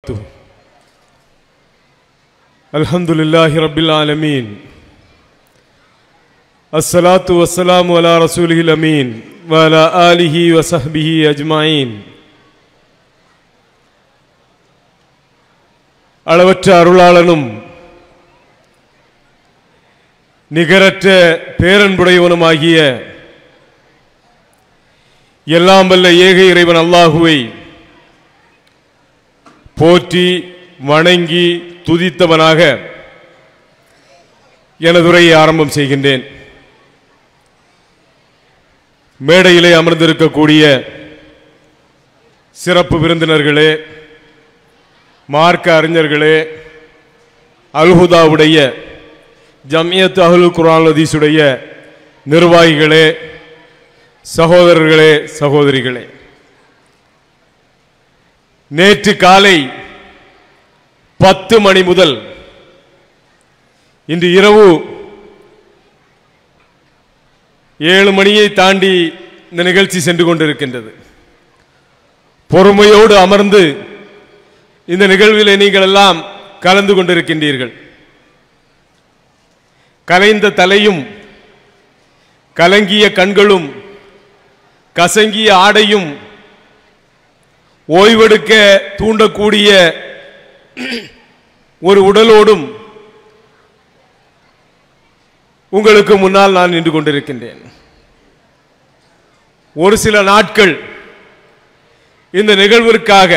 الحمد لله رب العالمين الصلاة والسلام على رسوله الأمين وعلى آله وصحبه أجمعين அளவற்ற அருளாளனும் நிகரற்ற பேரன்புடையவனுமாகிய எல்லாம் வல்ல ஏக இறைவன் அல்லாஹுவை போற்றி வணங்கி துதித்தவனாக எனது உரையை ஆரம்பம் செய்கின்றேன் மேடையிலே அமர்ந்திருக்கக்கூடிய சிறப்பு விருந்தினர்களே மார்க்க அறிஞர்களே அல்ஹுதாவுடைய ஜம்யத் அஹ்லுல் குர்ஆன் ஹதீஸுடைய நிர்வாகிகளே சகோதரர்களே சகோதரிகளே நேற்று காலை பத்து மணி முதல் இன்று இரவு ஏழு மணியை தாண்டி இந்த நிகழ்ச்சி சென்று கொண்டிருக்கின்றது பொறுமையோடு அமர்ந்து இந்த நிகழ்வில் நீங்கள் எல்லாம் கலந்து கொண்டிருக்கின்றீர்கள் கலைந்த தலையும் கலங்கிய கண்களும் கசங்கிய ஆடையும் ஓய்வெடுக்க தூண்டக்கூடிய ஒரு உடலோடும் உங்களுக்கு முன்னால் நான் நின்று கொண்டிருக்கின்றேன் ஒரு சில நாட்கள் இந்த நிகழ்விற்காக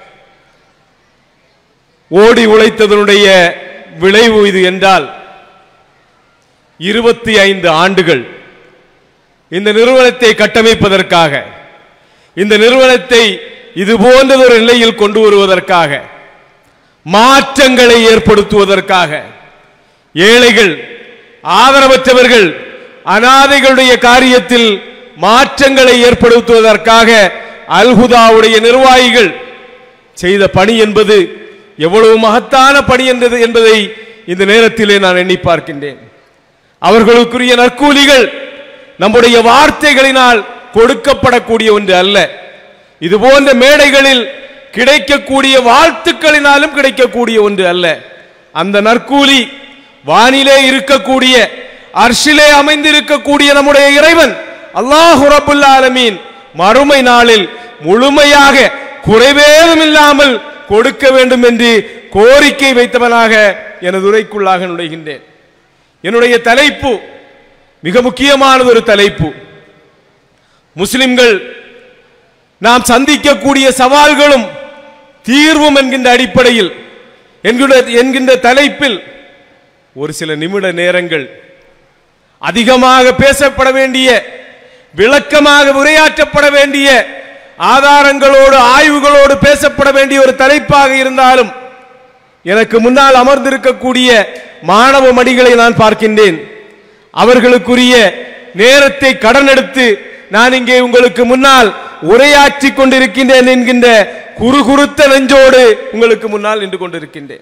ஓடி உழைத்ததனுடைய விளைவு இது என்றால் இருபத்தி ஐந்து ஆண்டுகள் இந்த நிறுவனத்தை கட்டமைப்பதற்காக இந்த நிறுவனத்தை இது போன்றதொரு நிலையில் கொண்டு வருவதற்காக மாற்றங்களை ஏற்படுத்துவதற்காக ஏழைகள் ஆதரவற்றவர்கள் அனாதைகளுடைய காரியத்தில் மாற்றங்களை ஏற்படுத்துவதற்காக அல்ஹுதாவுடைய நிர்வாகிகள் செய்த பணி என்பது எவ்வளவு மகத்தான பணி என்றது என்பதை இந்த நேரத்திலே நான் எண்ணி பார்க்கின்றேன் அவர்களுக்குரிய நற்கூலிகள் நம்முடைய வார்த்தைகளினால் கொடுக்கப்படக்கூடிய ஒன்று அல்ல இது போன்ற மேடைகளில் கிடைக்கக்கூடிய வாழ்த்துக்களினாலும் கிடைக்கக்கூடிய ஒன்று அல்ல அந்த நற்கூலி வானிலே இருக்கக்கூடிய அர்ஷிலே அமைந்திருக்கக்கூடிய நம்முடைய இறைவன் அல்லாஹு ரபுல் ஆலமீன் மறுமை நாளில் முழுமையாக குறைவேதும் இல்லாமல் கொடுக்க வேண்டும் என்று கோரிக்கை வைத்தவனாக எனது உரைக்குள்ளாக நுழைகின்றேன் என்னுடைய தலைப்பு மிக முக்கியமானது ஒரு தலைப்பு முஸ்லிம்கள் நாம் சந்திக்கக்கூடிய சவால்களும் தீர்வும் என்கின்ற அடிப்படையில் என்கின்ற என்கின்ற தலைப்பில் ஒரு சில நிமிட நேரங்கள் அதிகமாக பேசப்பட வேண்டிய விளக்கமாக உரையாற்றப்பட வேண்டிய ஆதாரங்களோடு ஆய்வுகளோடு பேசப்பட வேண்டிய ஒரு தலைப்பாக இருந்தாலும் எனக்கு முன்னால் அமர்ந்திருக்கக்கூடிய மாணவ மடிகளை நான் பார்க்கின்றேன் அவர்களுக்குரிய நேரத்தை கடன் எடுத்து நான் இங்கே உங்களுக்கு முன்னால் உரையாற்றி கொண்டிருக்கின்றேன் என்கின்ற குறுகுறுத்த நெஞ்சோடு உங்களுக்கு முன்னால் நின்று கொண்டிருக்கின்றேன்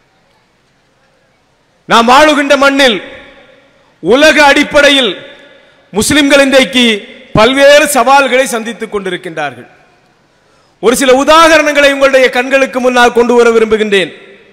நாம் வாழுகின்ற மண்ணில் உலக அடிப்படையில் முஸ்லிம்கள் இன்றைக்கு பல்வேறு சவால்களை சந்தித்துக் கொண்டிருக்கின்றார்கள் ஒரு சில உதாரணங்களை உங்களுடைய கண்களுக்கு முன்னால் கொண்டு வர விரும்புகின்றேன்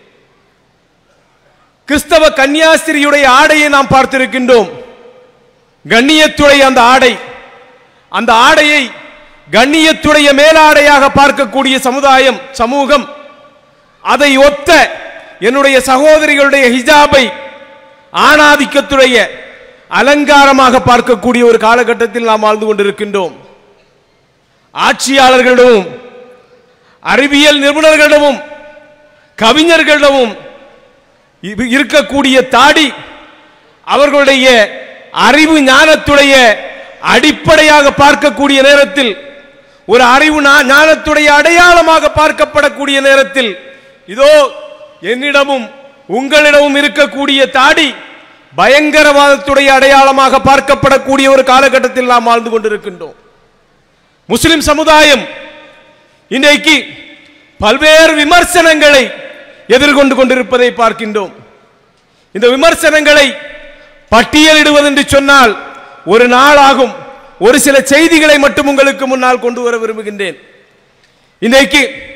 கிறிஸ்தவ கன்னியாஸ்திரியுடைய ஆடையை நாம் பார்த்திருக்கின்றோம் கண்ணியத்துடைய அந்த ஆடை அந்த ஆடையை கண்ணியத்துடைய மேலாடையாக பார்க்கக்கூடிய சமுதாயம் சமூகம் அதை ஒத்த என்னுடைய சகோதரிகளுடைய ஹிஜாபை ஆணாதிக்கத்துடைய அலங்காரமாக பார்க்கக்கூடிய ஒரு காலகட்டத்தில் நாம் வாழ்ந்து கொண்டிருக்கின்றோம் ஆட்சியாளர்களிடமும் அறிவியல் நிபுணர்களிடமும் கவிஞர்களிடமும் இ- இருக்கக்கூடிய தாடி அவர்களுடைய அறிவு ஞானத்துடைய அடிப்படையாக பார்க்கக்கூடிய நேரத்தில் ஒரு அறிவு ஞா- ஞானத்துடைய அடையாளமாக பார்க்கப்படக்கூடிய நேரத்தில் இதோ என்னிடமும் உங்களிடமும் இருக்கக்கூடிய தாடி பயங்கரவாதத்துடைய அடையாளமாக பார்க்கப்படக்கூடிய ஒரு காலகட்டத்தில் நாம் வாழ்ந்து கொண்டிருக்கின்றோம் முஸ்லிம் சமுதாயம் இன்றைக்கு பல்வேறு விமர்சனங்களை எதிர்கொண்டு கொண்டிருப்பதை பார்க்கின்றோம் இந்த விமர்சனங்களை பட்டியலிடுவது என்று சொன்னால் ஒரு நாளாகும் ஒரு சில செய்திகளை மட்டும் உங்களுக்கு முன்னால் கொண்டு வர விரும்புகின்றேன் இன்றைக்கு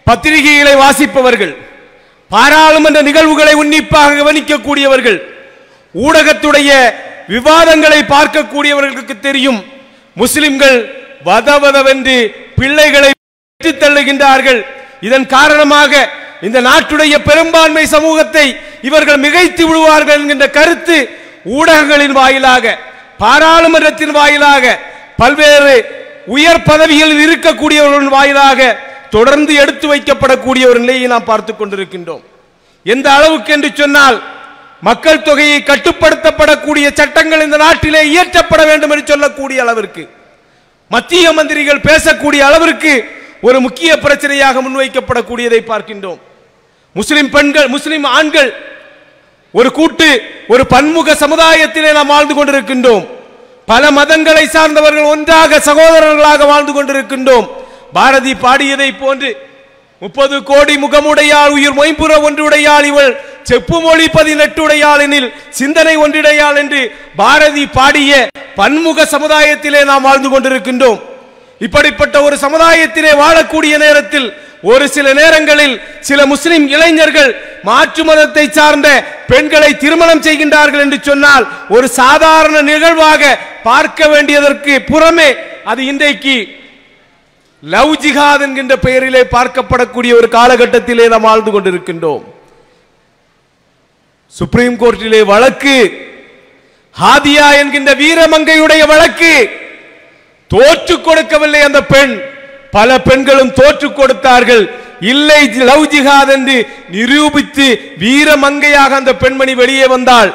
பத்திரிகைகளை வாசிப்பவர்கள் பாராளுமன்ற நிகழ்வுகளை உன்னிப்பாக கவனிக்கக்கூடியவர்கள் ஊடகத்துடைய விவாதங்களை பார்க்கக்கூடியவர்களுக்கு தெரியும் முஸ்லிம்கள் வதவதவென்று பிள்ளைகளை வெற்றித் தள்ளுகின்றார்கள் இதன் காரணமாக இந்த நாட்டுடைய பெரும்பான்மை சமூகத்தை இவர்கள் மிகைத்து விடுவார்கள் என்கின்ற கருத்து ஊடகங்களின் வாயிலாக பாராளுமன்றத்தின் வாயிலாக பல்வேறு உயர் பதவிகளில் இருக்கக்கூடியவர்களின் வாயிலாக தொடர்ந்து எடுத்து வைக்கப்படக்கூடிய ஒரு நிலையை நாம் பார்த்துக் கொண்டிருக்கின்றோம் எந்த அளவுக்கு என்று சொன்னால் மக்கள் தொகையை கட்டுப்படுத்தப்படக்கூடிய சட்டங்கள் இந்த நாட்டிலே இயற்றப்பட வேண்டும் என்று சொல்லக்கூடிய அளவிற்கு மத்திய மந்திரிகள் பேசக்கூடிய அளவிற்கு ஒரு முக்கிய பிரச்சனையாக முன்வைக்கப்படக்கூடியதை பார்க்கின்றோம் முஸ்லிம் பெண்கள் முஸ்லிம் ஆண்கள் ஒரு கூட்டு ஒரு பன்முக சமுதாயத்திலே நாம் வாழ்ந்து கொண்டிருக்கின்றோம் பல மதங்களை சார்ந்தவர்கள் ஒன்றாக சகோதரர்களாக வாழ்ந்து கொண்டிருக்கின்றோம் பாரதி பாடியதை போன்று முப்பது கோடி முகமுடையாள் உயிர் மொயம்புற ஒன்றுடையாள் இவள் செப்பு மொழி பதினெட்டுடையாள் எனில் சிந்தனை ஒன்றிடையாள் என்று பாரதி பாடிய பன்முக சமுதாயத்திலே நாம் வாழ்ந்து கொண்டிருக்கின்றோம் இப்படிப்பட்ட ஒரு சமுதாயத்திலே வாழக்கூடிய நேரத்தில் ஒரு சில நேரங்களில் சில முஸ்லிம் இளைஞர்கள் மாற்று மதத்தை சார்ந்த பெண்களை திருமணம் செய்கின்றார்கள் என்று சொன்னால் ஒரு சாதாரண நிகழ்வாக பார்க்க வேண்டியதற்கு புறமே அது இன்றைக்கு லவ் ஜிஹாத் என்கின்ற பெயரிலே பார்க்கப்படக்கூடிய ஒரு காலகட்டத்திலே நாம் வாழ்ந்து கொண்டிருக்கின்றோம் சுப்ரீம் கோர்ட்டிலே வழக்கு ஹாதியா என்கின்ற வீரமங்கையுடைய வழக்கு தோற்று கொடுக்கவில்லை அந்த பெண் பல பெண்களும் தோற்று கொடுத்தார்கள் இல்லை லவ் ஜிஹாத் என்று நிரூபித்து வீரமங்கையாக அந்த பெண்மணி வெளியே வந்தாள்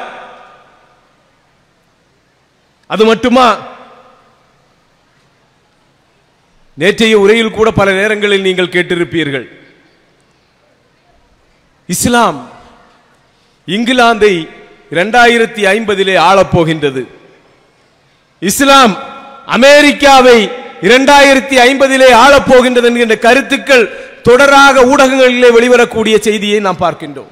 அது மட்டுமா நேற்றைய உரையில் கூட பல நேரங்களில் நீங்கள் கேட்டிருப்பீர்கள் இஸ்லாம் இங்கிலாந்தை இரண்டாயிரத்தி ஐம்பதிலே ஆளப்போகின்றது இஸ்லாம் அமெரிக்காவை இரண்டாயிரத்தி ஐம்பதிலே ஆளப்போகின்றது என்கின்ற கருத்துக்கள் தொடராக ஊடகங்களிலே வெளிவரக்கூடிய செய்தியை நாம் பார்க்கின்றோம்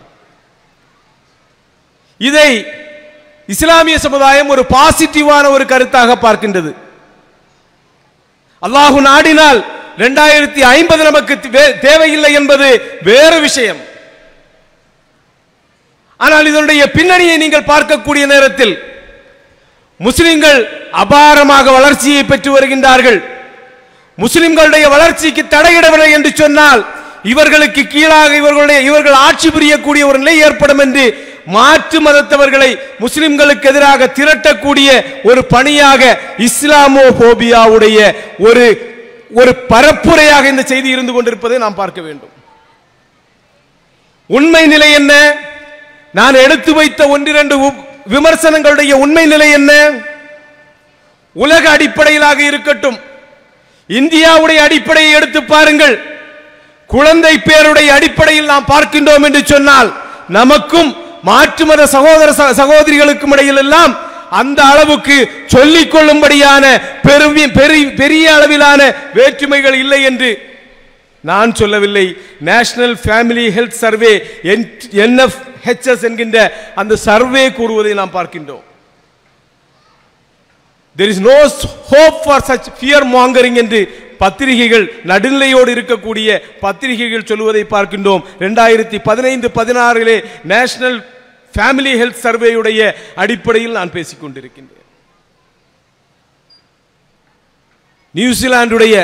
இதை இஸ்லாமிய சமுதாயம் ஒரு பாசிட்டிவான ஒரு கருத்தாக பார்க்கின்றது அல்லாஹு நாடினால் இரண்டாயிரத்தி ஐம்பது நமக்கு தே- தேவையில்லை என்பது வேறு விஷயம் ஆனால் இதனுடைய பின்னணியை நீங்கள் பார்க்கக்கூடிய நேரத்தில் முஸ்லிம்கள் அபாரமாக வளர்ச்சியை பெற்று வருகின்றார்கள் முஸ்லிம்களுடைய வளர்ச்சிக்கு தடையிடவில்லை என்று சொன்னால் இவர்களுக்கு கீழாக இவர்களுடைய இவர்கள் ஆட்சி புரியக்கூடிய ஒரு நிலை ஏற்படும் என்று மாற்று மதத்தவர்களை முஸ்லிம்களுக்கு எதிராக திரட்டக்கூடிய ஒரு பணியாக இஸ்லாமோபோபியாவுடைய ஒரு ஒரு பரப்புரையாக இந்த செய்தி இருந்து கொண்டிருப்பதை நாம் பார்க்க வேண்டும் உண்மை நிலை என்ன நான் எடுத்து வைத்த ஒன்றிரண்டு உ- விமர்சனங்களுடைய உண்மை நிலை என்ன உலக அடிப்படையிலாக இருக்கட்டும் இந்தியாவுடைய அடிப்படையை எடுத்து பாருங்கள் குழந்தை பேருடைய அடிப்படையில் நாம் பார்க்கின்றோம் என்று சொன்னால் நமக்கும் மாற்று மத சகோதர ச- சகோதரிகளுக்கும் இடையில் எல்லாம் அந்த அளவுக்கு சொல்லிக் கொள்ளும்படியான பெருவி- பெரி- பெரிய அளவிலான வேற்றுமைகள் இல்லை என்று நான் சொல்லவில்லை national family health survey NFHS என்கின்ற அந்த சர்வே கூறுவதை நாம் பார்க்கின்றோம் there is no hope for such fear mongering என்று பத்திரிகைகள் நடுநிலையோடு இருக்கக்கூடிய பத்திரிகைகள் சொல்லுவதை பார்க்கின்றோம் ரெண்டாயிரத்தி பதினைந்து பதினாறிலே நேஷனல் ஃபேமிலி ஹெல்த் சர்வேயுடைய அடிப்படையில் நான் பேசிக் கொண்டிருக்கின்றேன் நியூசிலாந்துடைய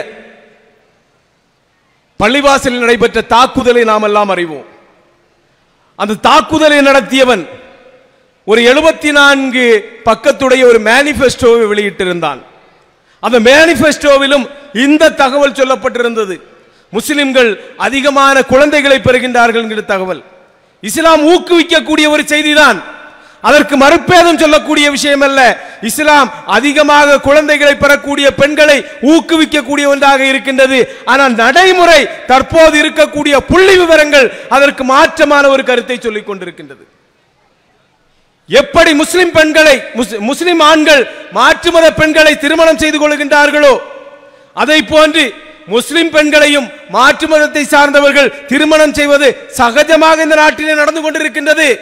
பள்ளிவாசலில் நடைபெற்ற தாக்குதலை நாம் எல்லாம் அறிவோம் அந்த தாக்குதலை நடத்தியவன் ஒரு எழுபத்தி நான்கு பக்கத்துடைய ஒரு மேனிஃபெஸ்டோவை வெளியிட்டிருந்தான் அந்த மேனிஃபெஸ்டோவிலும் இந்த தகவல் சொல்லப்பட்டிருந்தது முஸ்லிம்கள் அதிகமான குழந்தைகளை பெறுகின்றார்கள் என்கிற தகவல் இஸ்லாம் ஊக்குவிக்கக்கூடிய ஒரு செய்திதான் அதற்கு மறுபேதம் சொல்லக்கூடிய விஷயம் அல்ல இஸ்லாம் அதிகமாக குழந்தைகளை பெறக்கூடிய பெண்களை ஊக்குவிக்கக்கூடிய ஒன்றாக இருக்கின்றது ஆனால் நடைமுறை தற்போது இருக்கக்கூடிய புள்ளி விவரங்கள் அதற்கு மாற்றமான ஒரு கருத்தை சொல்லிக் கொண்டிருக்கின்றது எப்படி முஸ்லிம் பெண்களை முஸ்- முஸ்லிம் ஆண்கள் மாற்று மத பெண்களை திருமணம் செய்து கொள்கின்றார்களோ அதை போன்று முஸ்லிம் பெண்களையும் மாற்று மதத்தை சார்ந்தவர்கள் திருமணம் செய்வது சகஜமாக இந்த நாட்டிலே நடந்து கொண்டிருக்கின்றது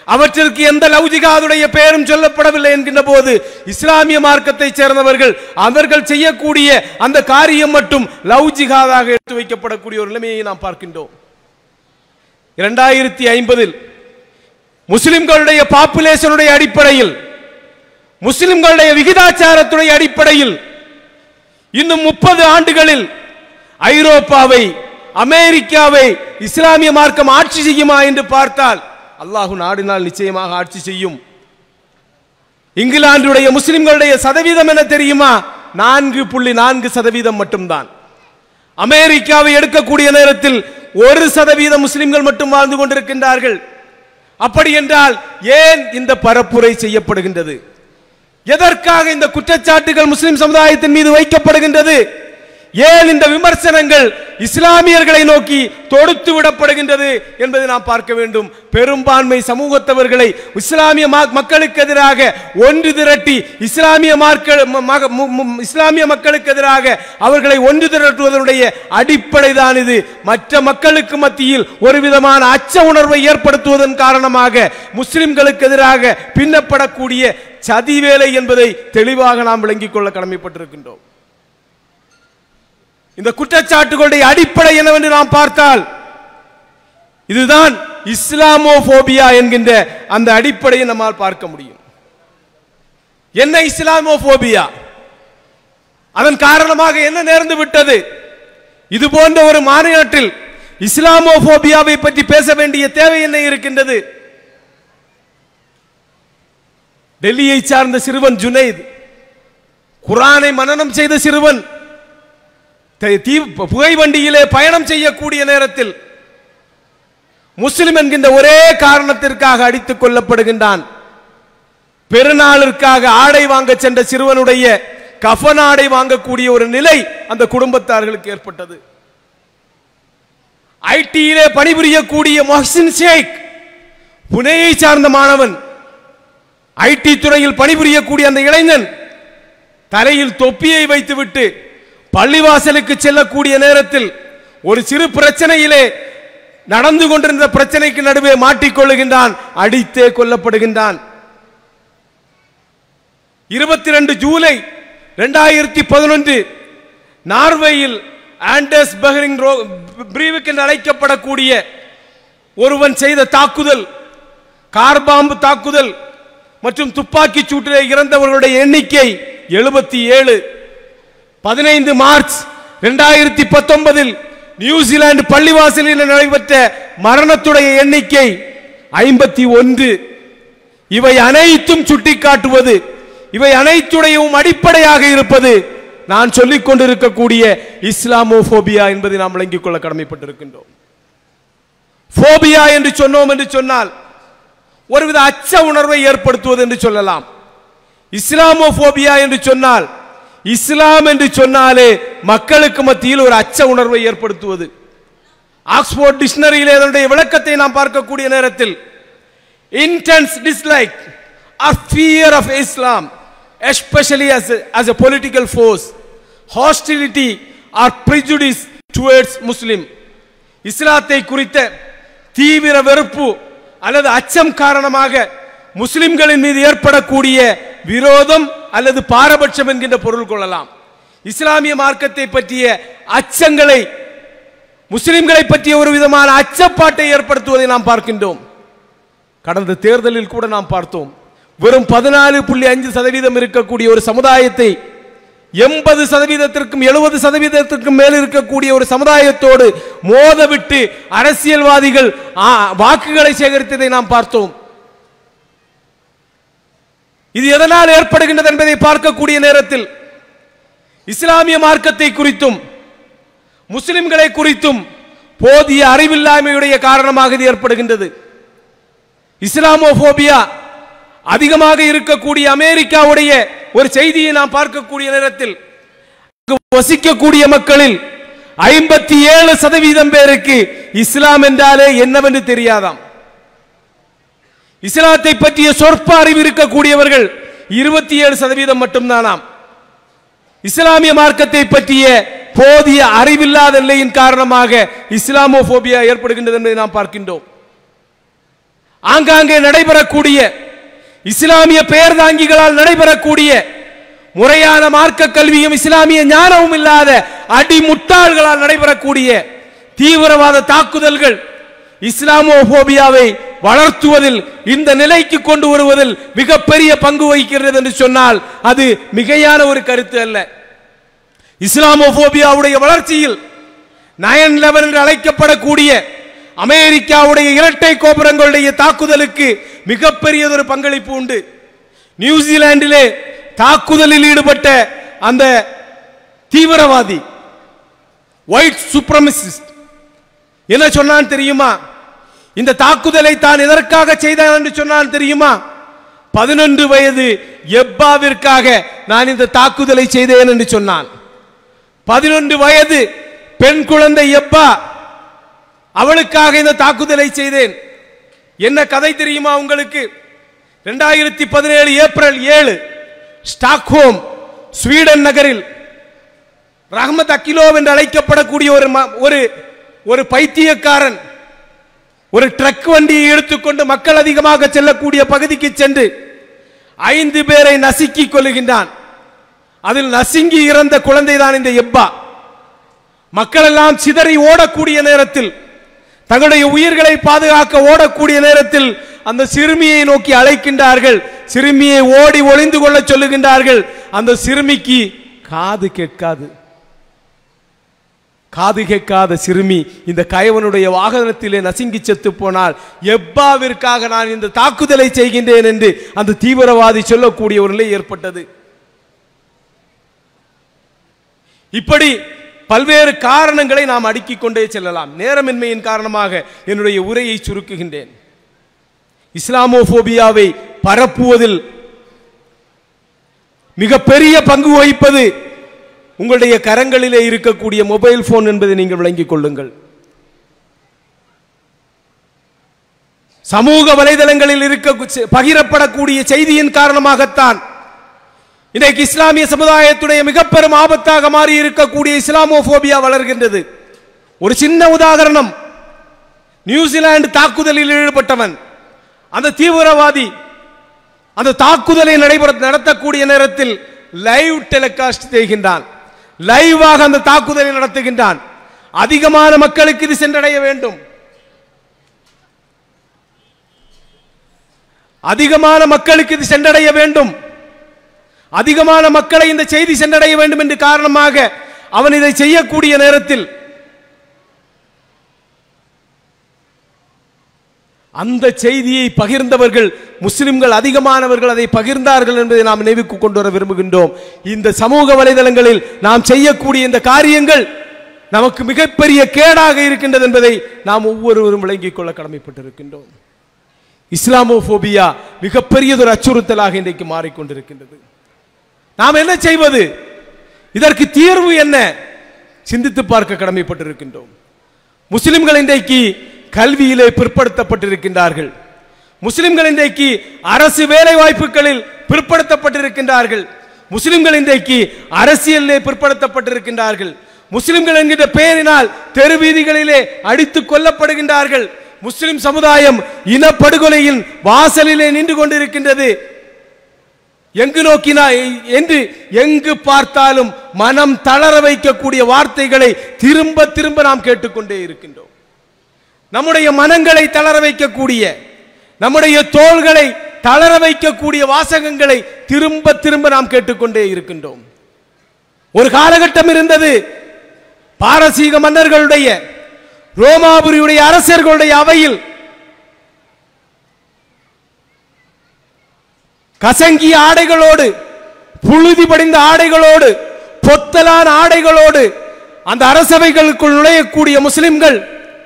அவற்றிற்கு எந்த லௌஜிகாதுடைய பெயரும் சொல்லப்படவில்லை என்கின்ற போது இஸ்லாமிய மார்க்கத்தை சேர்ந்தவர்கள் அவர்கள் செய்யக்கூடிய அந்த காரியம் மட்டும் லௌஜிகாதாக எடுத்து வைக்கப்படக்கூடிய ஒரு நிலைமையை நாம் பார்க்கின்றோம் இரண்டாயிரத்தி ஐம்பதில் முஸ்லிம்களுடைய பாப்புலேஷனுடைய அடிப்படையில் முஸ்லிம்களுடைய விகிதாச்சாரத்துடைய அடிப்படையில் இன்னும் முப்பது ஆண்டுகளில் ஐரோப்பாவை அமெரிக்காவை இஸ்லாமிய மார்க்கம் ஆட்சி செய்யுமா என்று பார்த்தால் அல்லாஹு நாடினால் நிச்சயமாக ஆட்சி செய்யும் இங்கிலாந்துடைய முஸ்லிம்களுடைய சதவீதம் என்ன தெரியுமா நான்கு புள்ளி நான்கு சதவீதம் மட்டும்தான் அமெரிக்காவை எடுக்கக்கூடிய நேரத்தில் ஒரு சதவீதம் முஸ்லிம்கள் மட்டும் வாழ்ந்து கொண்டிருக்கின்றார்கள் அப்படி என்றால் ஏன் இந்த பரப்புரை செய்யப்படுகின்றது எதற்காக இந்த குற்றச்சாட்டுகள் முஸ்லிம் சமுதாயத்தின் மீது வைக்கப்படுகின்றது ஏன் இந்த விமர்சனங்கள் இஸ்லாமியர்களை நோக்கி தொடுத்து விடப்படுகின்றது என்பதை நாம் பார்க்க வேண்டும் பெரும்பான்மை சமூகத்தவர்களை இஸ்லாமிய மா- மக்களுக்கு எதிராக ஒன்று திரட்டி இஸ்லாமிய மார்க்க ம- மக- மு- மு- இஸ்லாமிய மக்களுக்கு எதிராக அவர்களை ஒன்று திரட்டுவதனுடைய அடிப்படை தான் இது மற்ற மக்களுக்கு மத்தியில் ஒரு விதமான அச்ச உணர்வை ஏற்படுத்துவதன் காரணமாக முஸ்லிம்களுக்கு எதிராக பின்னப்படக்கூடிய சதி வேலை என்பதை தெளிவாக நாம் விளங்கிக் கொள்ள கடமைப்பட்டிருக்கின்றோம் இந்த குற்றச்சாட்டுகளுடைய அடிப்படை என்னவென்று நாம் பார்த்தால் இதுதான் இஸ்லாமோபோபியா என்கின்ற அந்த அடிப்படையை நம்மால் பார்க்க முடியும் என்ன இஸ்லாமோபோபியா அதன் காரணமாக என்ன நேர்ந்து விட்டது இது போன்ற ஒரு மாநிலத்தில் இஸ்லாமோபோபியாவை பற்றி பேச வேண்டிய தேவை என்ன இருக்கின்றது டெல்லியை சார்ந்த சிறுவன் ஜுனைத் குரானை மனனம் செய்த சிறுவன் த- தீ புகை வண்டியிலே பயணம் செய்யக்கூடிய நேரத்தில் முஸ்லிம் என்கின்ற ஒரே காரணத்திற்காக அடித்துக் கொல்லப்படுகின்றான் பெருநாளிற்காக ஆடை வாங்க சென்ற சிறுவனுடைய கஃன் ஆடை வாங்கக்கூடிய ஒரு நிலை அந்த குடும்பத்தார்களுக்கு ஏற்பட்டது ஐடியிலே பணிபுரியக்கூடிய மொஹ்சின் ஷேக் புனேயை சார்ந்த மாணவன் ஐடி துறையில் பணிபுரியக்கூடிய அந்த இளைஞன் தலையில் தொப்பியை வைத்துவிட்டு பள்ளிவாசலுக்கு செல்லக்கூடிய நேரத்தில் ஒரு சிறு பிரச்சனையிலே நடந்து கொண்டிருந்த பிரச்சனைக்கு நடுவே மாட்டிக்கொள்ளுகின்றான் அடித்தே கொல்லப்படுகின்றான் இருபத்தி ரெண்டு ஜூலை இரண்டாயிரத்தி பதினொன்று நார்வேயில் ஆண்டர்ஸ் பெஹரிங் பிரீவுக்கு என்று அழைக்கப்படக்கூடிய ஒருவன் செய்த தாக்குதல் கார் பாம்பு தாக்குதல் மற்றும் துப்பாக்கி சூட்டிலே இறந்தவர்களுடைய எண்ணிக்கை எழுபத்தி ஏழு பதினைந்து மார்ச் இரண்டாயிரத்தி பத்தொன்பதில் நியூசிலாந்து பள்ளிவாசலில் நடைபெற்ற மரணத்துடைய எண்ணிக்கை ஐம்பத்தி ஒன்று இவை அனைத்தும் சுட்டிக்காட்டுவது இவை அனைத்துடையும் அடிப்படையாக இருப்பது நான் சொல்லிக் கொண்டிருக்கக்கூடிய இஸ்லாமோபோபியா என்பதை நாம் விளங்கிக் கொள்ள கடமைப்பட்டிருக்கின்றோம் போபியா என்று சொன்னோம் என்று சொன்னால் ஒருவித அச்ச உணர்வை ஏற்படுத்துவது என்று சொல்லலாம் இஸ்லாமோபோபியா என்று சொன்னால் இஸ்லாம் என்று சொன்னாலே மக்களுக்கு மத்தியில் ஒரு அச்ச உணர்வை ஏற்படுத்துவது ஆக்ஸ்போர்ட் டிக்ஷனரியில் அதனுடைய விளக்கத்தை நாம் பார்க்கக்கூடிய நேரத்தில் intense dislike or fear of Islam especially as a, as a political force hostility or prejudice towards muslim இஸ்லாத்தை குறித்த தீவிர வெறுப்பு அல்லது அச்சம் காரணமாக முஸ்லிம்களின் மீது ஏற்படக்கூடிய விரோதம் அல்லது பாரபட்சம் என்கின்ற பொருள் கொள்ளலாம் இஸ்லாமிய மார்க்கத்தை பற்றிய அச்சங்களை முஸ்லிம்களை பற்றிய ஒரு விதமான அச்சப்பாட்டை ஏற்படுத்துவதை நாம் பார்க்கின்றோம் கடந்த தேர்தலில் கூட நாம் பார்த்தோம் வெறும் பதினாலு புள்ளி அஞ்சு சதவீதம் இருக்கக்கூடிய ஒரு சமுதாயத்தை எண்பது சதவீதத்திற்கும் எழுபது சதவீதத்திற்கும் மேல் இருக்கக்கூடிய ஒரு சமுதாயத்தோடு மோதவிட்டு அரசியல்வாதிகள் ஆ, வாக்குகளை சேகரித்ததை நாம் பார்த்தோம் இது எதனால் ஏற்படுகின்றது என்பதை பார்க்கக்கூடிய நேரத்தில் இஸ்லாமிய மார்க்கத்தை குறித்தும் முஸ்லிம்களை குறித்தும் போதிய அறிவில்லாமையுடைய காரணமாக இது ஏற்படுகின்றது இஸ்லாமோபோபியா அதிகமாக இருக்கக்கூடிய அமெரிக்காவுடைய ஒரு செய்தியை நாம் பார்க்கக்கூடிய நேரத்தில் அங்கு வசிக்கக்கூடிய மக்களில் ஐம்பத்தி ஏழு சதவீதம் பேருக்கு இஸ்லாம் என்றாலே என்னவென்று தெரியாதாம் இஸ்லாத்தை பற்றிய சொற்ப அறிவு இருக்கக்கூடியவர்கள் இருபத்தி ஏழு சதவீதம் மட்டும்தானாம் இஸ்லாமிய மார்க்கத்தை பற்றிய போதிய அறிவில்லாத நிலையின் காரணமாக இஸ்லாமோபோபியா ஏற்படுகின்றது என்பதை நாம் பார்க்கின்றோம் ஆங்காங்கே நடைபெறக்கூடிய இஸ்லாமிய பெயர் தாங்கிகளால் நடைபெறக்கூடிய முறையான மார்க்க கல்வியும் இஸ்லாமிய ஞானமும் இல்லாத அடி முட்டாள்களால் நடைபெறக்கூடிய தீவிரவாத தாக்குதல்கள் இஸ்லாமோபோபியாவை வளர்த்துவதில் இந்த நிலைக்கு கொண்டு வருவதில் மிகப்பெரிய பங்கு வகிக்கிறது என்று சொன்னால் அது மிகையான ஒரு கருத்து அல்ல இஸ்லாமோபோபியாவுடைய வளர்ச்சியில் நயன் லெவன் என்று அழைக்கப்படக்கூடிய அமெரிக்காவுடைய இரட்டை கோபுரங்களுடைய தாக்குதலுக்கு மிகப்பெரியதொரு பங்களிப்பு உண்டு நியூசிலாந்திலே தாக்குதலில் ஈடுபட்ட அந்த தீவிரவாதி ஒயிட் சுப்ரமசிஸ்ட் என்ன சொன்னான் தெரியுமா இந்த தாக்குதலை தான் எதற்காக செய்தான் என்று சொன்னான் தெரியுமா பதினொன்று வயது எப்பாவிற்காக நான் இந்த தாக்குதலை செய்தேன் என்று சொன்னான் பதினொன்று வயது பெண் குழந்தை எப்பா அவளுக்காக இந்த தாக்குதலை செய்தேன் என்ன கதை தெரியுமா உங்களுக்கு ரெண்டாயிரத்தி பதினேழு ஏப்ரல் ஏழு ஸ்டாக்ஹோம் ஸ்வீடன் நகரில் ரஹ்மத் அக்கிலோ என்று அழைக்கப்படக்கூடிய ஒரு ம- ஒரு ஒரு பைத்தியக்காரன் ஒரு ட்ரக் வண்டியை எடுத்துக்கொண்டு மக்கள் அதிகமாக செல்லக்கூடிய பகுதிக்கு சென்று ஐந்து பேரை நசுக்கிக் கொள்ளுகின்றான் அதில் நசுங்கி இறந்த குழந்தை தான் இந்த எப்பா மக்கள் எல்லாம் சிதறி ஓடக்கூடிய நேரத்தில் தங்களுடைய உயிர்களை பாதுகாக்க ஓடக்கூடிய நேரத்தில் அந்த சிறுமியை நோக்கி அழைக்கின்றார்கள் சிறுமியை ஓடி ஒளிந்து கொள்ள சொல்லுகின்றார்கள் அந்த சிறுமிக்கு காது கேட்காது காது கேட்காத சிறுமி இந்த கயவனுடைய வாகனத்திலே நசுங்கி செத்து போனால் எப்பாவிற்காக நான் இந்த தாக்குதலை செய்கின்றேன் என்று அந்த தீவிரவாதி சொல்லக்கூடிய ஒரு நிலை ஏற்பட்டது இப்படி பல்வேறு காரணங்களை நாம் அடுக்கிக் கொண்டே செல்லலாம் நேரமின்மையின் காரணமாக என்னுடைய உரையை சுருக்குகின்றேன் இஸ்லாமோபோபியாவை பரப்புவதில் மிகப்பெரிய பங்கு வகிப்பது உங்களுடைய கரங்களிலே இருக்கக்கூடிய மொபைல் போன் என்பதை நீங்கள் விளங்கிக் கொள்ளுங்கள் சமூக வலைதளங்களில் இருக்க பகிரப்படக்கூடிய செய்தியின் காரணமாகத்தான் இன்றைக்கு இஸ்லாமிய சமுதாயத்துடைய மிக பெரும் ஆபத்தாக மாறி இருக்கக்கூடிய இஸ்லாமோபோபியா வளர்கின்றது ஒரு சின்ன உதாரணம் நியூசிலாந்து தாக்குதலில் ஈடுபட்டவன் அந்த தீவிரவாதி அந்த தாக்குதலை நடைபெற நடத்தக்கூடிய நேரத்தில் லைவ் டெலிகாஸ்ட் செய்கின்றான் லைவாக அந்த தாக்குதலை நடத்துகின்றான் அதிகமான மக்களுக்கு இது சென்றடைய வேண்டும் அதிகமான மக்களுக்கு இது சென்றடைய வேண்டும் அதிகமான மக்களை இந்த செய்தி சென்றடைய வேண்டும் என்று காரணமாக அவன் இதை செய்யக்கூடிய நேரத்தில் அந்த செய்தியை பகிர்ந்தவர்கள் முஸ்லிம்கள் அதிகமானவர்கள் அதை பகிர்ந்தார்கள் என்பதை நாம் நினைவுக்கு கொண்டு வர விரும்புகின்றோம் இந்த சமூக வலைதளங்களில் நாம் செய்யக்கூடிய இந்த காரியங்கள் நமக்கு மிகப்பெரிய கேடாக இருக்கின்றது என்பதை நாம் ஒவ்வொருவரும் விளங்கிக் கொள்ள கடமைப்பட்டிருக்கின்றோம் இஸ்லாமோபோபியா மிகப்பெரியதொரு அச்சுறுத்தலாக இன்றைக்கு மாறிக்கொண்டிருக்கின்றது நாம் என்ன செய்வது இதற்கு தீர்வு என்ன சிந்தித்து பார்க்க கடமைப்பட்டிருக்கின்றோம் முஸ்லிம்கள் இன்றைக்கு கல்வியிலே பிற்படுத்தப்பட்டிருக்கின்றார்கள் முஸ்லிம்கள் இன்றைக்கு அரசு வேலை வாய்ப்புகளில் பிற்படுத்தப்பட்டிருக்கின்றார்கள் முஸ்லிம்கள் இன்றைக்கு அரசியலிலே பிற்படுத்தப்பட்டிருக்கின்றார்கள் முஸ்லிம்கள் என்கின்ற பெயரினால் தெரு வீதிகளிலே அடித்துக் கொல்லப்படுகின்றார்கள் முஸ்லிம் சமுதாயம் இனப்படுகொலையின் வாசலிலே நின்று கொண்டிருக்கின்றது எங்கு நோக்கினா என்று எங்கு பார்த்தாலும் மனம் தளர வைக்கக்கூடிய வார்த்தைகளை திரும்ப திரும்ப நாம் கேட்டுக்கொண்டே இருக்கின்றோம் நம்முடைய மனங்களை தளர வைக்கக்கூடிய நம்முடைய தோள்களை தளர வைக்கக்கூடிய வாசகங்களை திரும்ப திரும்ப நாம் கேட்டுக்கொண்டே இருக்கின்றோம் ஒரு காலகட்டம் இருந்தது பாரசீக மன்னர்களுடைய ரோமாபுரியுடைய அரசர்களுடைய அவையில் கசங்கிய ஆடைகளோடு புழுதி படிந்த ஆடைகளோடு பொத்தலான ஆடைகளோடு அந்த அரசவைகளுக்குள் நுழையக்கூடிய முஸ்லிம்கள்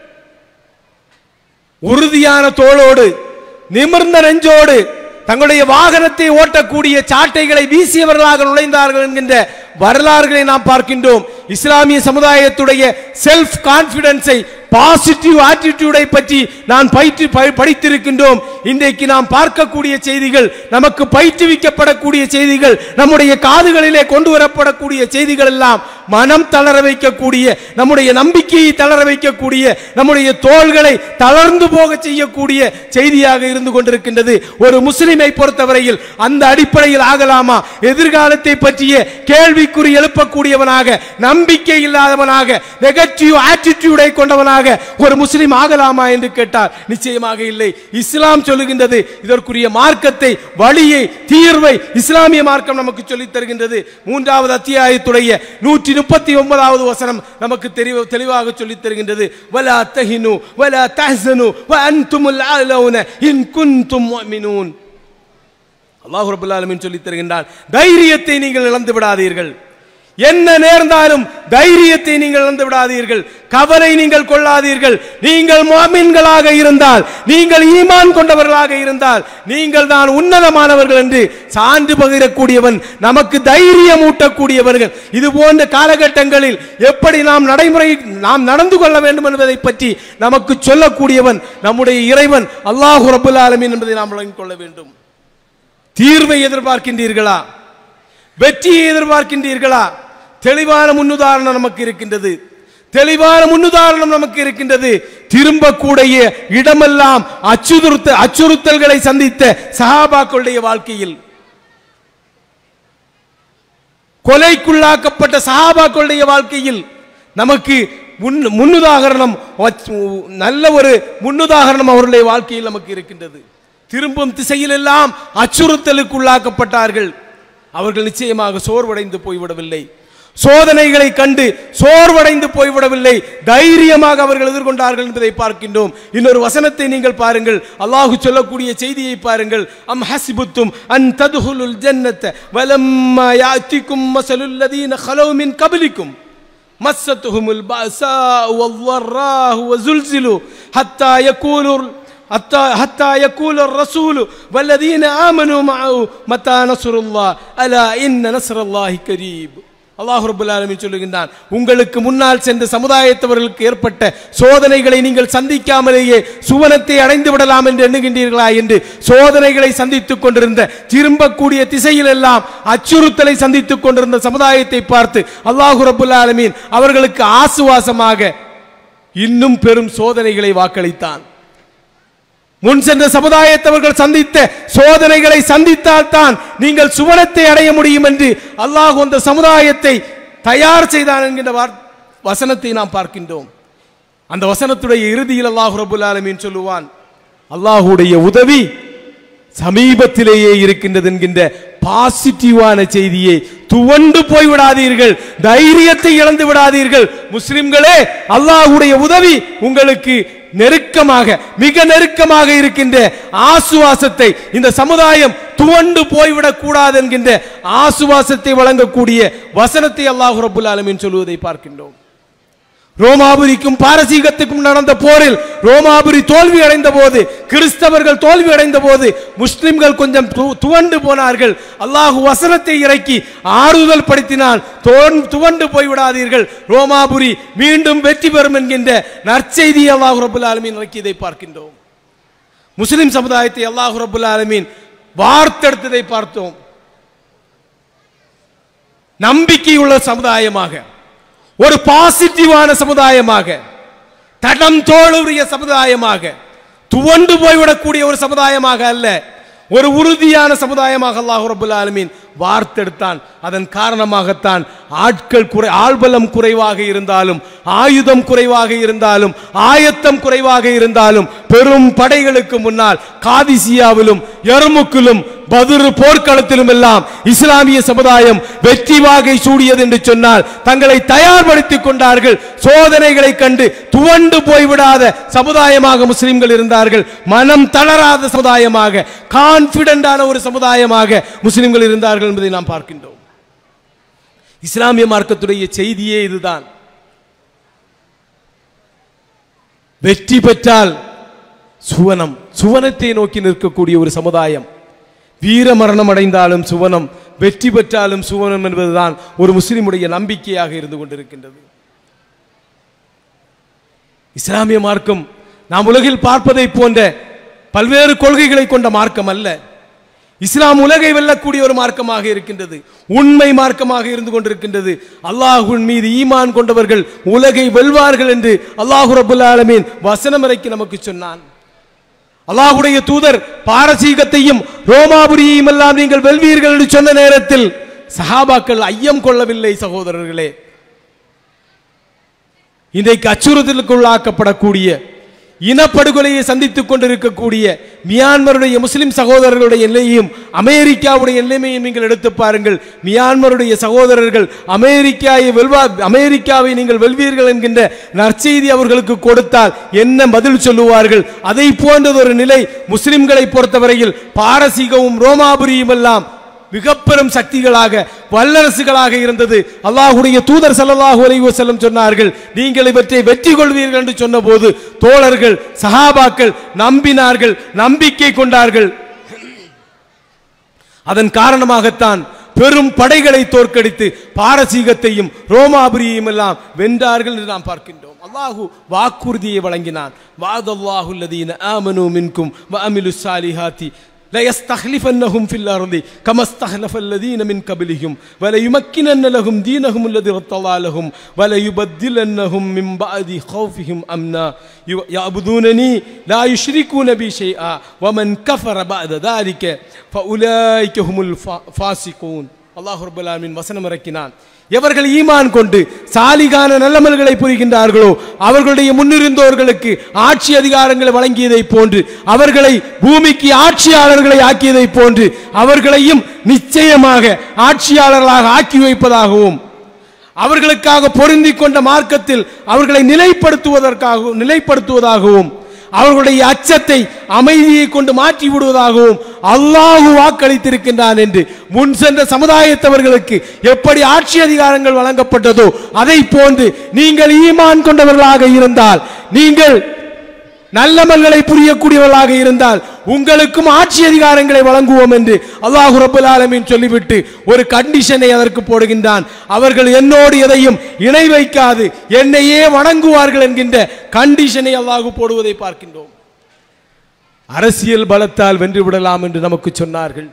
உறுதியான தோளோடு நிமிர்ந்த நெஞ்சோடு தங்களுடைய வாகனத்தை ஓட்டக்கூடிய சாட்டைகளை வீசியவர்களாக நுழைந்தார்கள் என்கின்ற வரலாறுகளை நாம் பார்க்கின்றோம் இஸ்லாமிய சமுதாயத்துடைய செல்ஃப் கான்பிடன்ஸை பாசிட்டிவ் ஆட்டிடியூடை பற்றி நான் பயிற்று ப- படித்திருக்கின்றோம் இன்றைக்கு நாம் பார்க்கக்கூடிய செய்திகள் நமக்கு பயிற்றுவிக்கப்படக்கூடிய செய்திகள் நம்முடைய காதுகளிலே கொண்டு வரப்படக்கூடிய செய்திகள் எல்லாம் மனம் தளர வைக்கக்கூடிய நம்முடைய நம்பிக்கையை தளர வைக்கக்கூடிய நம்முடைய தோள்களை தளர்ந்து போக செய்யக்கூடிய செய்தியாக இருந்து கொண்டிருக்கின்றது ஒரு முஸ்லிமை பொறுத்தவரையில் அந்த அடிப்படையில் ஆகலாமா எதிர்காலத்தை பற்றிய கேள்விக்குறி எழுப்பக்கூடியவனாக நம்பிக்கை இல்லாதவனாக நெகட்டிவ் ஆட்டிடியூடை கொண்டவனாக ஒரு முஸ்லிம் ஆகலாமா என்று கேட்டார் நிச்சயமாக இல்லை இஸ்லாம் சொல்லுகின்றது இதற்குரிய மார்க்கத்தை வழியை தீர்வை இஸ்லாமிய மார்க்கம் நமக்கு சொல்லித் தருகின்றது மூன்றாவது அத்தியாயத்துடைய நூற்றி முப்பத்தி ஒன்பதாவது வசனம் நமக்கு தெளிவ- தெளிவாக சொல்லித் தருகின்றது வலா தஹினு வலா தஹ்சனு வ அன்துமுல் அலௌன இன் குன்தும் முஃமினூன் அல்லாஹ் ரபுல் ஆலமீன் சொல்லித் தருகின்றான் தைரியத்தை நீங்கள் இழந்து விடாதீர்கள் என்ன நேர்ந்தாலும் தைரியத்தை நீங்கள் இழந்து விடாதீர்கள் கவலை நீங்கள் கொள்ளாதீர்கள் நீங்கள் முஅமின்களாக இருந்தால் நீங்கள் ஈமான் கொண்டவர்களாக இருந்தால் நீங்கள் தான் உன்னதமானவர்கள் என்று சான்று பகிரக்கூடியவன் நமக்கு தைரியம் ஊட்டக்கூடியவர்கள் இது போன்ற காலகட்டங்களில் எப்படி நாம் நடைமுறை நாம் நடந்து கொள்ள வேண்டும் என்பதை பற்றி நமக்கு சொல்லக்கூடியவன் நம்முடைய இறைவன் அல்லாஹ் ரபுல் ஆலமீன் என்பதை நாம் விளங்கிக் கொள்ள வேண்டும் தீர்வை எதிர்பார்க்கின்றீர்களா வெற்றியை எதிர்பார்க்கின்றீர்களா தெளிவான முன்னுதாரணம் நமக்கு இருக்கின்றது தெளிவான முன்னுதாரணம் நமக்கு இருக்கின்றது திரும்பக்கூடிய இடமெல்லாம் அச்சுறுத்த அச்சுறுத்தல்களை சந்தித்த சஹாபாக்களுடைய வாழ்க்கையில் கொலைக்குள்ளாக்கப்பட்ட சஹாபாக்களுடைய வாழ்க்கையில் நமக்கு முன் முன்னுதாகரணம் வச்- நல்ல ஒரு முன்னுதாகரணம் அவருடைய வாழ்க்கையில் நமக்கு இருக்கின்றது திரும்பும் திசையில் எல்லாம் அச்சுறுத்தலுக்குள்ளாக்கப்பட்டார்கள் அவர்கள் நிச்சயமாக சோர்வடைந்து போய்விடவில்லை சோதனைகளை கண்டு சோர்வடைந்து போய்விடவில்லை தைரியமாக அவர்கள் எதிர்கொண்டார்கள் என்பதை பார்க்கின்றோம் இன்னொரு வசனத்தை நீங்கள் பாருங்கள் அல்லாஹு சொல்லக்கூடிய செய்தியை பாருங்கள் அம் ஹசிபுத்தும் அன் ததுஹுலுல் ஜன்னத்த வலம்மா யாத்திக்கும் மசலுல் லதீன خلو من قبلكم مستهم البأساء والضراء وزلزلوا حتى يقولوا حتى حتى يقول الرسول والذين آمنوا معه متى نصر الله ألا إن نصر الله قريب அல்லாஹ் ரபுல் ஆலமீன் சொல்லுகின்றான் உங்களுக்கு முன்னால் சென்ற சமுதாயத்தவர்களுக்கு ஏற்பட்ட சோதனைகளை நீங்கள் சந்திக்காமலேயே சுவனத்தை அடைந்து விடலாம் என்று எண்ணுகின்றீர்களா என்று சோதனைகளை சந்தித்துக் கொண்டிருந்த திரும்பக்கூடிய திசையில் எல்லாம் அச்சுறுத்தலை சந்தித்துக் கொண்டிருந்த சமுதாயத்தை பார்த்து அல்லாஹு ரபுல் ஆலமீன் அவர்களுக்கு ஆசுவாசமாக இன்னும் பெரும் சோதனைகளை வாக்களித்தான் முன் சென்ற சமுதாயத்தவர்கள் சந்தித்த சோதனைகளை சந்தித்தால் தான் நீங்கள் சுவனத்தை அடைய முடியும் என்று அல்லாஹ் அந்த சமுதாயத்தை தயார் செய்தான் என்கின்ற வார்- வசனத்தை நாம் பார்க்கின்றோம் அந்த வசனத்துடைய இறுதியில் அல்லாஹ் ரபுல் ஆலமீன் சொல்லுவான் அல்லாஹுடைய உதவி சமீபத்திலேயே இருக்கின்றது என்கின்ற பாசிட்டிவான செய்தியை துவண்டு போய் விடாதீர்கள் தைரியத்தை இழந்து விடாதீர்கள் முஸ்லிம்களே அல்லாஹ்வுடைய உதவி உங்களுக்கு நெருக்கமாக மிக நெருக்கமாக இருக்கின்ற ஆசுவாசத்தை இந்த சமுதாயம் துவண்டு போய்விடக் கூடாது என்கின்ற ஆசுவாசத்தை வழங்கக்கூடிய வசனத்தை அல்லாஹ் ரபுல் ஆலமீன் சொல்லுவதை பார்க்கின்றோம் ரோமாபுரிக்கும் பாரசீகத்துக்கும் நடந்த போரில் ரோமாபுரி தோல்வி அடைந்த போது கிறிஸ்தவர்கள் தோல்வி அடைந்த போது முஸ்லிம்கள் கொஞ்சம் து- துவண்டு போனார்கள் அல்லாஹ் வசனத்தை இறக்கி ஆறுதல் படுத்தினான் தோன்- துவண்டு போய்விடாதீர்கள் ரோமாபுரி மீண்டும் வெற்றி பெறும் என்கின்ற நற்செய்தி அல்லாஹ் ரபுல் ஆலமீன் இறக்கியதை பார்க்கின்றோம் முஸ்லிம் சமுதாயத்தை அல்லாஹ் ரபுல் ஆலமீன் வார்த்தெடுத்ததை பார்த்தோம் நம்பிக்கையுள்ள சமுதாயமாக ஒரு பாசிட்டிவான சமுதாயமாக தடம் தோளுடைய சமுதாயமாக துவண்டு போய்விடக்கூடிய ஒரு சமுதாயமாக அல்ல ஒரு உறுதியான சமுதாயமாக அல்லாஹ் ரபுல் ஆலமீன் வார்த்தெடுத்தான் அதன் காரணமாகத்தான் ஆட்கள் குறை ஆள்பலம் குறைவாக இருந்தாலும் ஆயுதம் குறைவாக இருந்தாலும் ஆயத்தம் குறைவாக இருந்தாலும் பெரும் படைகளுக்கு முன்னால் காதிசியாவிலும் எருமுக்கிலும் பதுரு போர்க்களத்திலும் எல்லாம் இஸ்லாமிய சமுதாயம் வெற்றி வாகை சூடியது என்று சொன்னால் தங்களை தயார்படுத்திக் கொண்டார்கள் சோதனைகளை கண்டு துவண்டு போய்விடாத சமுதாயமாக முஸ்லிம்கள் இருந்தார்கள் மனம் தளராத சமுதாயமாக கான்பிடண்டான ஒரு சமுதாயமாக முஸ்லிம்கள் இருந்தார்கள் என்பதை நாம் பார்க்கின்றோம் இஸ்லாமிய மார்க்கத்துடைய செய்தியே இதுதான் வெற்றி பெற்றால் சுவனம் சுவனத்தை நோக்கி நிற்கக்கூடிய ஒரு சமுதாயம் வீர மரணம் அடைந்தாலும் சுவனம் வெற்றி பெற்றாலும் சுவனம் என்பதுதான் ஒரு முஸ்லிமுடைய நம்பிக்கையாக இருந்து கொண்டிருக்கின்றது இஸ்லாமிய மார்க்கம் நாம் உலகில் பார்ப்பதை போன்ற பல்வேறு கொள்கைகளை கொண்ட மார்க்கம் அல்ல இஸ்லாம் உலகை வெல்லக்கூடிய ஒரு மார்க்கமாக இருக்கின்றது உண்மை மார்க்கமாக இருந்து கொண்டிருக்கின்றது அல்லாஹ்வின் மீது ஈமான் கொண்டவர்கள் உலகை வெல்வார்கள் என்று அல்லாஹு ரபுல் ஆலமீன் வசனம் இறக்கி நமக்கு சொன்னான் அல்லாஹுடைய தூதர் பாரசீகத்தையும் ரோமாபுரியையும் எல்லாம் நீங்கள் வெல்வீர்கள் என்று சொன்ன நேரத்தில் சஹாபாக்கள் ஐயம் கொள்ளவில்லை சகோதரர்களே இன்றைக்கு அச்சுறுத்தலுக்குள்ளாக்கப்படக்கூடிய இனப்படுகொலையை சந்தித்துக் கொண்டிருக்கக்கூடிய மியான்மருடைய முஸ்லிம் சகோதரர்களுடைய எல்லையையும் அமெரிக்காவுடைய எல்லைமையும் நீங்கள் எடுத்து பாருங்கள் மியான்மருடைய சகோதரர்கள் அமெரிக்காவை வெல்வா அமெரிக்காவை நீங்கள் வெல்வீர்கள் என்கின்ற நற்செய்தி அவர்களுக்கு கொடுத்தால் என்ன பதில் சொல்லுவார்கள் அதை போன்றதொரு நிலை முஸ்லிம்களை பொறுத்தவரையில் பாரசீகமும் ரோமாபுரியும் எல்லாம் மிக பெரும் சக்திகளாக வல்லரசுகளாக இருந்தது அல்லாஹுடைய தூதர் ஸல்லல்லாஹு அலைஹி வஸல்லம் சொன்னார்கள் நீங்கள் இவற்றை வெற்றி கொள்வீர்கள் என்று சொன்னபோது தோழர்கள் சஹாபாக்கள் நம்பினார்கள் நம்பிக்கை கொண்டார்கள் அதன் காரணமாகத்தான் பெரும் படைகளை தோற்கடித்து பாரசீகத்தையும் ரோமாபுரியையும் எல்லாம் வென்றார்கள் என்று நாம் பார்க்கின்றோம் அல்லாஹு வாக்குறுதியை வழங்கினான் வாதல்லாஹு அல்லதீன ஆமனு மின்கும் வஅமிலு ஸாலிஹாத்தி ليستخلفنهم في الأرض كما استخلف الذين من قبلهم وليمكنن لهم دينهم الذي ارتضى لهم وليبدلنهم من بعد خوفهم أمنا يعبدونني لا يشركون بي شيئا ومن كفر بعد ذلك فأولئك هم الفاسقون அல்லாஹ் ரபுல் ஆலமீன் வசனம் இறக்கினான் எவர்கள் ஈமான் கொண்டு சாலிகான நல்லமல்களை புரிகின்றார்களோ அவர்களுடைய முன்னிருந்தோர்களுக்கு ஆட்சி அதிகாரங்களை வழங்கியதை போன்று அவர்களை பூமிக்கு ஆட்சியாளர்களை ஆக்கியதை போன்று அவர்களையும் நிச்சயமாக ஆட்சியாளர்களாக ஆக்கி வைப்பதாகவும் அவர்களுக்காக பொருந்திக் கொண்ட மார்க்கத்தில் அவர்களை நிலைப்படுத்துவதற்காகவும் நிலைப்படுத்துவதாகவும் அவர்களுடைய அச்சத்தை அமைதியை கொண்டு மாற்றி விடுவதாகவும் அல்லாஹு வாக்களித்திருக்கின்றான் என்று முன் சென்ற சமுதாயத்தவர்களுக்கு எப்படி ஆட்சி அதிகாரங்கள் வழங்கப்பட்டதோ அதை போன்று நீங்கள் ஈமான் கொண்டவர்களாக இருந்தால் நீங்கள் நல்லமல்களை புரியக்கூடியவர்களாக இருந்தால் உங்களுக்கும் ஆட்சி அதிகாரங்களை வழங்குவோம் என்று அல்லாஹு ரபுல் ஆலமீன் சொல்லிவிட்டு ஒரு கண்டிஷனை அதற்கு போடுகின்றான் அவர்கள் என்னோடு எதையும் இணை வைக்காது என்னையே வணங்குவார்கள் என்கின்ற கண்டிஷனை அல்லாஹு போடுவதை பார்க்கின்றோம் அரசியல் பலத்தால் வென்று விடலாம் என்று நமக்கு சொன்னார்கள்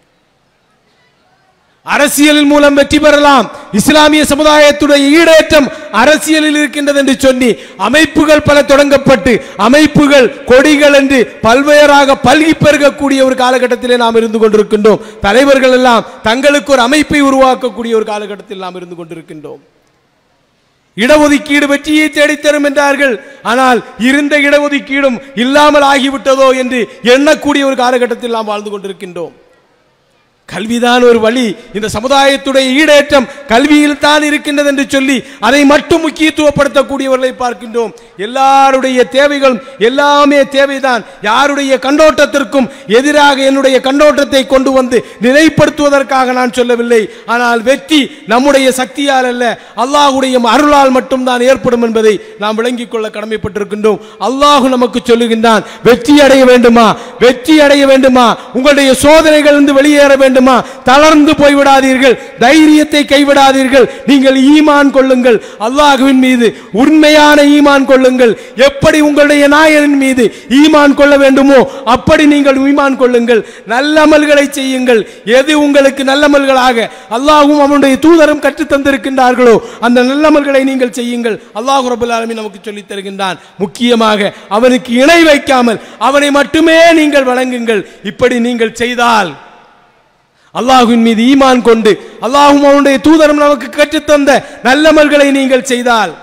அரசியலின் மூலம் வெற்றி பெறலாம் இஸ்லாமிய சமுதாயத்துடைய ஈடேற்றம் அரசியலில் இருக்கின்றது என்று சொல்லி அமைப்புகள் பல தொடங்கப்பட்டு அமைப்புகள் கொடிகள் என்று பல்வேறாக பல்கி பெருகக்கூடிய ஒரு காலகட்டத்திலே நாம் இருந்து கொண்டிருக்கின்றோம் தலைவர்கள் எல்லாம் தங்களுக்கு ஒரு அமைப்பை உருவாக்கக்கூடிய ஒரு காலகட்டத்தில் நாம் இருந்து கொண்டிருக்கின்றோம் இடஒதுக்கீடு வெற்றியை தேடித்தரும் என்றார்கள் ஆனால் இருந்த இடஒதுக்கீடும் இல்லாமல் ஆகிவிட்டதோ என்று எண்ணக்கூடிய ஒரு காலகட்டத்தில் நாம் வாழ்ந்து கொண்டிருக்கின்றோம் கல்விதான் ஒரு வழி இந்த சமுதாயத்துடைய ஈடேற்றம் கல்வியில் தான் இருக்கின்றது என்று சொல்லி அதை மட்டும் முக்கியத்துவப்படுத்தக்கூடியவர்களை பார்க்கின்றோம் எல்லாருடைய தேவைகளும் எல்லாமே தேவைதான் யாருடைய கண்ணோட்டத்திற்கும் எதிராக என்னுடைய கண்ணோட்டத்தை கொண்டு வந்து நிலைப்படுத்துவதற்காக நான் சொல்லவில்லை ஆனால் வெற்றி நம்முடைய சக்தியால் அல்ல அல்லாஹுடைய அருளால் மட்டும்தான் ஏற்படும் என்பதை நாம் விளங்கிக் கொள்ள கடமைப்பட்டிருக்கின்றோம் அல்லாஹு நமக்கு சொல்லுகின்றான் வெற்றி அடைய வேண்டுமா வெற்றி அடைய வேண்டுமா உங்களுடைய சோதனைகள் இருந்து வெளியேற வேண்டுமா தளர்ந்து போய்விடாதீர்கள் தைரியத்தை கைவிடாதீர்கள் நீங்கள் ஈமான் கொள்ளுங்கள் அல்லாஹுவின் மீது உண்மையான ஈமான் கொள்ளுங்கள் எப்படி உங்களுடைய நாயனின் மீது ஈமான் கொள்ள வேண்டுமோ அப்படி நீங்கள் ஈமான் கொள்ளுங்கள் நல்லமல்களை செய்யுங்கள் எது உங்களுக்கு நல்லமல்களாக அல்லாஹும் அவனுடைய தூதரும் கற்றுத் தந்திருக்கின்றார்களோ அந்த நல்லமல்களை நீங்கள் செய்யுங்கள் அல்லாஹு ரபுல் ஆலமீன் நமக்கு சொல்லித் தருகின்றான் முக்கியமாக அவனுக்கு இணை வைக்காமல் அவனை மட்டுமே நீங்கள் வழங்குங்கள் இப்படி நீங்கள் செய்தால் அல்லாஹுவின் மீது ஈமான் கொண்டு அல்லாஹும் அவனுடைய தூதரும் நமக்கு கற்றுத்தந்த நல்லமல்களை நீங்கள் செய்தால்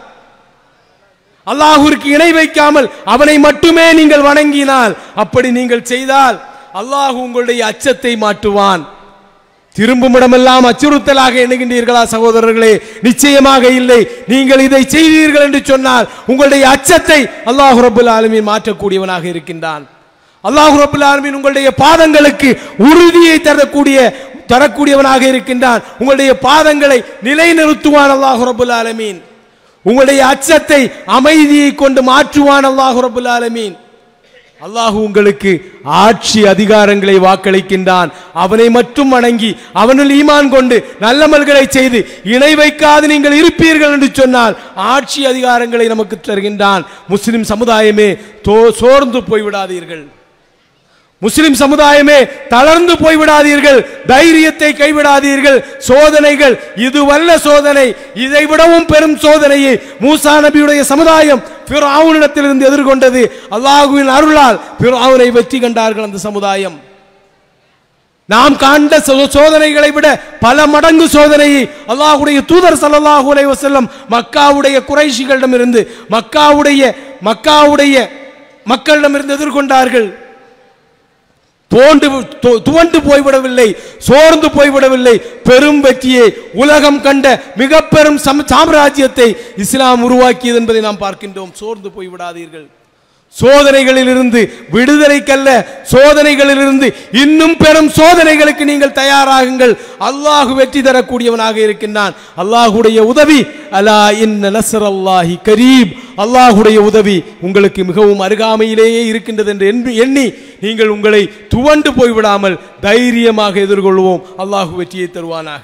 அல்லாஹுவிற்கு இணை வைக்காமல் அவனை மட்டுமே நீங்கள் வணங்கினால் அப்படி நீங்கள் செய்தால் அல்லாஹ் உங்களுடைய அச்சத்தை மாற்றுவான் திரும்பும் இடமெல்லாம் அச்சுறுத்தலாக எண்ணுகின்றீர்களா சகோதரர்களே நிச்சயமாக இல்லை நீங்கள் இதை செய்தீர்கள் என்று சொன்னால் உங்களுடைய அச்சத்தை அல்லாஹு ரபுல் ஆலமீன் மாற்றக்கூடியவனாக இருக்கின்றான் அல்லாஹு ரபுல் ஆலமீன் உங்களுடைய பாதங்களுக்கு உறுதியை தரக்கூடிய தரக்கூடியவனாக இருக்கின்றான் உங்களுடைய பாதங்களை நிலைநிறுத்துவான் அல்லாஹு ரபுல் ஆலமீன் உங்களுடைய அச்சத்தை அமைதியை கொண்டு மாற்றுவான் அல்லாஹு ரபுல் ஆலமீன் அல்லாஹ் உங்களுக்கு ஆட்சி அதிகாரங்களை வாக்களிக்கின்றான் அவனை மட்டும் வணங்கி அவனுள் ஈமான் கொண்டு நல்லமல்களை செய்து இணை வைக்காது நீங்கள் இருப்பீர்கள் என்று சொன்னால் ஆட்சி அதிகாரங்களை நமக்கு தருகின்றான் முஸ்லிம் சமுதாயமே தோ சோர்ந்து போய்விடாதீர்கள் முஸ்லிம் சமுதாயமே தளர்ந்து போய்விடாதீர்கள் தைரியத்தை கைவிடாதீர்கள் சோதனைகள் இதுவல்ல சோதனை இதை விடவும் பெரும் சோதனையை மூசா நபியுடைய சமுதாயம் பிறஆவுனிடத்திலிருந்து எதிர்கொண்டது அல்லாஹுவின் அருளால் பிறஆவுனை வெற்றி கண்டார்கள் அந்த சமுதாயம் நாம் காண்ட சோ- சோதனைகளை விட பல மடங்கு சோதனையை அல்லாஹ்வுடைய தூதர் ஸல்லல்லாஹு அலைஹி வஸல்லம் மக்காவுடைய குறைஷிகளிடமிருந்து மக்காவுடைய மக்காவுடைய மக்களிடமிருந்து எதிர்கொண்டார்கள் தோண்டு து- துவண்டு போய்விடவில்லை சோர்ந்து போய்விடவில்லை பெரும் வெற்றியை உலகம் கண்ட மிக பெரும் சம்- சாம்ராஜ்யத்தை இஸ்லாம் உருவாக்கியது என்பதை நாம் பார்க்கின்றோம் சோர்ந்து போய்விடாதீர்கள் சோதனைகளிலிருந்து விடுதலைக்கல்ல சோதனைகளிலிருந்து இன்னும் பெரும் சோதனைகளுக்கு நீங்கள் தயாராகுங்கள் அல்லாஹ் வெற்றி தரக்கூடியவனாக இருக்கின்றான் அல்லாஹுடைய உதவி அலா இன்ன நஸ்ரல்லாஹி கரீப் அல்லாஹுடைய உதவி உங்களுக்கு மிகவும் அருகாமையிலேயே இருக்கின்றது என்று எண்ணி- எண்ணி நீங்கள் உங்களை துவண்டு போய்விடாமல் தைரியமாக எதிர்கொள்வோம் அல்லாஹ் வெற்றியை தருவானாக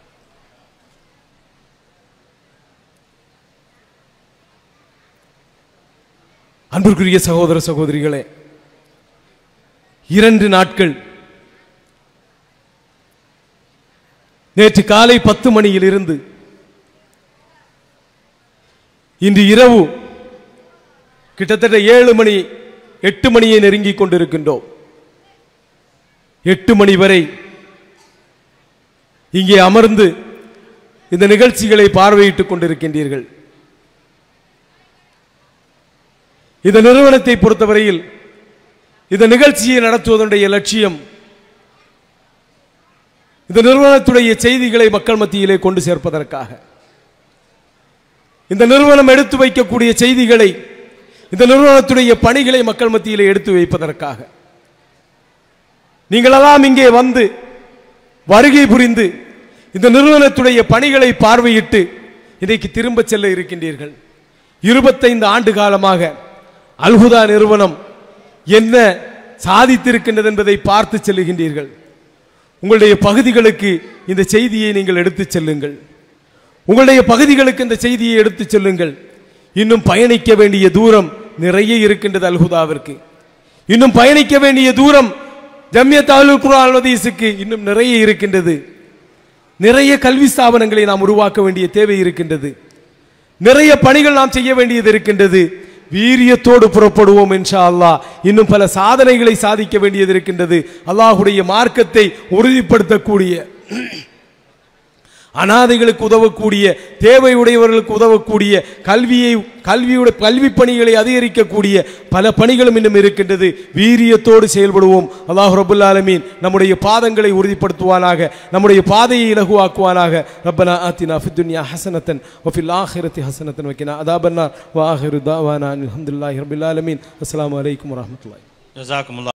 அன்பிற்குரிய சகோதர சகோதரிகளே இரண்டு நாட்கள் நேற்று காலை பத்து மணியிலிருந்து இன்று இரவு கிட்டத்தட்ட ஏழு மணி எட்டு மணியை நெருங்கிக் கொண்டிருக்கின்றோம் எட்டு மணி வரை இங்கே அமர்ந்து இந்த நிகழ்ச்சிகளை பார்வையிட்டுக் கொண்டிருக்கின்றீர்கள் இந்த நிறுவனத்தை பொறுத்தவரையில் இந்த நிகழ்ச்சியை நடத்துவதனுடைய லட்சியம் இந்த நிறுவனத்துடைய செய்திகளை மக்கள் மத்தியிலே கொண்டு சேர்ப்பதற்காக இந்த நிறுவனம் எடுத்து வைக்கக்கூடிய செய்திகளை இந்த நிறுவனத்துடைய பணிகளை மக்கள் மத்தியிலே எடுத்து வைப்பதற்காக நீங்களெல்லாம் இங்கே வந்து வருகை புரிந்து இந்த நிறுவனத்துடைய பணிகளை பார்வையிட்டு இன்றைக்கு திரும்ப செல்ல இருக்கின்றீர்கள் இருபத்தைந்து ஆண்டு காலமாக அல்ஹுதா நிறுவனம் என்ன சாதித்திருக்கின்றது என்பதை பார்த்து செல்லுகின்றீர்கள் உங்களுடைய பகுதிகளுக்கு இந்த செய்தியை நீங்கள் எடுத்துச் செல்லுங்கள் உங்களுடைய பகுதிகளுக்கு இந்த செய்தியை எடுத்துச் செல்லுங்கள் இன்னும் பயணிக்க வேண்டிய தூரம் நிறைய இருக்கின்றது அல்ஹுதாவிற்கு இன்னும் பயணிக்க வேண்டிய தூரம் ஜம்மியத் அலுல் குர்ஆன் ஹதீஸுக்கு இன்னும் நிறைய இருக்கின்றது நிறைய கல்வி ஸ்தாபனங்களை நாம் உருவாக்க வேண்டிய தேவை இருக்கின்றது நிறைய பணிகள் நாம் செய்ய வேண்டியது இருக்கின்றது வீரியத்தோடு புறப்படுவோம் இன்ஷா அல்லாஹ் இன்னும் பல சாதனைகளை சாதிக்க வேண்டியது இருக்கின்றது அல்லாஹுடைய மார்க்கத்தை உறுதிப்படுத்தக்கூடிய அனாதைகளுக்கு உதவக்கூடிய தேவையுடையவர்களுக்கு உதவக்கூடிய கல்வியை கல்வியுடைய கல்வி பணிகளை அதிகரிக்கக்கூடிய பல பணிகளும் இன்னும் இருக்கின்றது வீரியத்தோடு செயல்படுவோம் அல்லாஹ் ரபுல் ஆலமீன் நம்முடைய பாதங்களை உறுதிப்படுத்துவானாக நம்முடைய பாதையை இலகுவாக்குவானாக ரப்பனா ஆத்தினா ஃபித்துன்யா ஹசனத்தன் வஃபில் ஆஹிரத்தி ஹசனத்தன் வக்கினா அதாபன்னா வாஹிரு தாவானா அல்ஹம்துலில்லாஹி ரபில் ஆலமீன் அஸ்ஸலாமு அலைக்கும் வரஹ்மத்துல்லாஹி ஜசாக்குமுல்லா